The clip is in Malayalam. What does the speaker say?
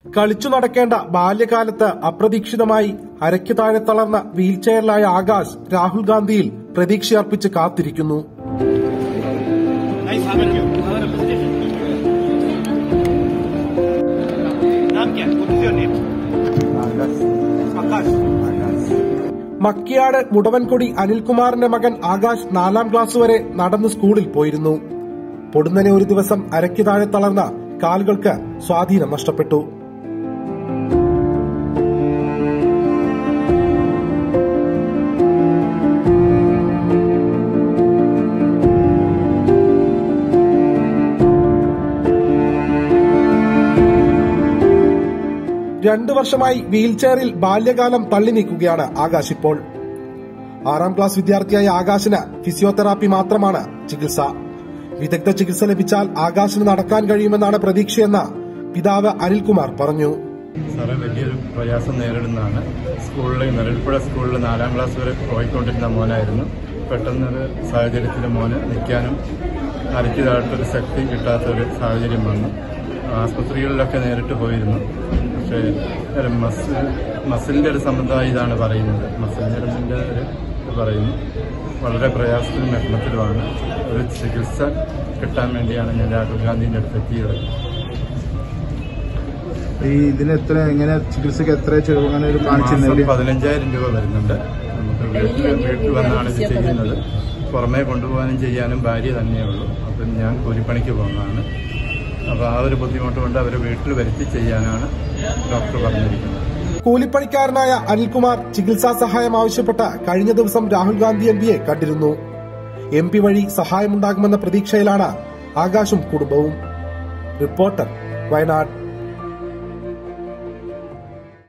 കളിച്ചു നടക്കേണ്ട ബാല്യകാലത്ത് അപ്രതീക്ഷിതമായി അരയ്ക്ക് താഴെ തളർന്ന വീൽചെയറിലായ ആകാശ് രാഹുൽ ഗാന്ധിയിൽ പ്രതീക്ഷയർപ്പിച്ച് കാത്തിരിക്കുന്നു Nice, thank you. Another presentation. नाम क्या What is your name? आकाश മക്കിയാട് മുടവൻകൊടി അനിൽകുമാറിന്റെ മകൻ ആകാശ് നാലാം ക്ലാസ് വരെ നടന്ന് സ്കൂളിൽ പോയിരുന്നു പൊടുന്നനെ ഒരു ദിവസം അരയ്ക്ക് താഴെ തളർന്ന കാലുകൾക്ക് സ്വാധീനം നഷ്ടപ്പെട്ടു രണ്ടു വർഷമായി വീൽചെയറിൽ ബാല്യകാലം തള്ളി നീക്കുകയാണ് ആകാശ് ഇപ്പോൾ ആറാം ക്ലാസ് വിദ്യാർത്ഥിയായ ആകാശിന് ഫിസിയോതെറാപ്പി മാത്രമാണ് ചികിത്സ വിദഗ്ധ ചികിത്സ ലഭിച്ചാൽ ആകാശിന് നടക്കാൻ കഴിയുമെന്നാണ് പ്രതീക്ഷയെന്ന് പിതാവ് അനിൽകുമാർ പറഞ്ഞു സാറ് വലിയൊരു പ്രയാസം നേരിടുന്നതാണ് സ്കൂളിൽ നിഴൽപ്പുഴ സ്കൂളിൽ നാലാം ക്ലാസ് വരെ പോയിക്കൊണ്ടിരുന്ന മോനായിരുന്നു പെട്ടെന്നൊരു സാഹചര്യത്തിൽ മോന് നിൽക്കാനും അരയ്ക്കതായിട്ടൊരു ശക്തി കിട്ടാത്തൊരു സാഹചര്യം വന്നു ആസ്പത്രികളിലൊക്കെ നേരിട്ട് പോയിരുന്നു പക്ഷേ ഒരു മസിൽ മസിലിൻ്റെ ഒരു സംബന്ധമായി ഇതാണ് പറയുന്നത് മസിൽ ഞരമ്പിൻ്റെ ഒരു ഇത് പറയുന്നു വളരെ പ്രയാസത്തിലും വിഷമത്തിലുമാണ് ഒരു ചികിത്സ കിട്ടാൻ വേണ്ടിയാണ് ഞാൻ രാഹുൽ ഗാന്ധിൻ്റെ അടുത്ത് എത്തിയത് ഈ ഇതിന് എത്ര എങ്ങനെ ചികിത്സക്ക് എത്ര ചെലവ് അങ്ങനെ ഒരു മാസം കാണിച്ചിരുന്നത് പതിനഞ്ചായിരം രൂപ വരുന്നുണ്ട് നമുക്ക് വീട്ടിൽ വീട്ടിൽ വന്നാണ് ഇത് ചെയ്യുന്നത് പുറമേ കൊണ്ടുപോകാനും ചെയ്യാനും ഭാര്യ തന്നെയേ ഉള്ളൂ അപ്പം ഞാൻ കൂലിപ്പണിക്ക് പോകുന്നതാണ് അപ്പോൾ ആ ഒരു ബുദ്ധിമുട്ട് കൊണ്ട് അവരെ വീട്ടിൽ വരുത്തി ചെയ്യാനാണ് ഡോക്ടർ പറഞ്ഞിരിക്കുന്നത് കൂലിപ്പണിക്കാരനായ അനിൽകുമാർ ചികിത്സാ സഹായം ആവശ്യപ്പെട്ട് കഴിഞ്ഞ ദിവസം രാഹുൽ ഗാന്ധി എം പിയെ കണ്ടിരുന്നു എം പി വഴി സഹായമുണ്ടാകുമെന്ന പ്രതീക്ഷയിലാണ് ആകാശും കുടുംബവും റിപ്പോർട്ടർ വയനാട്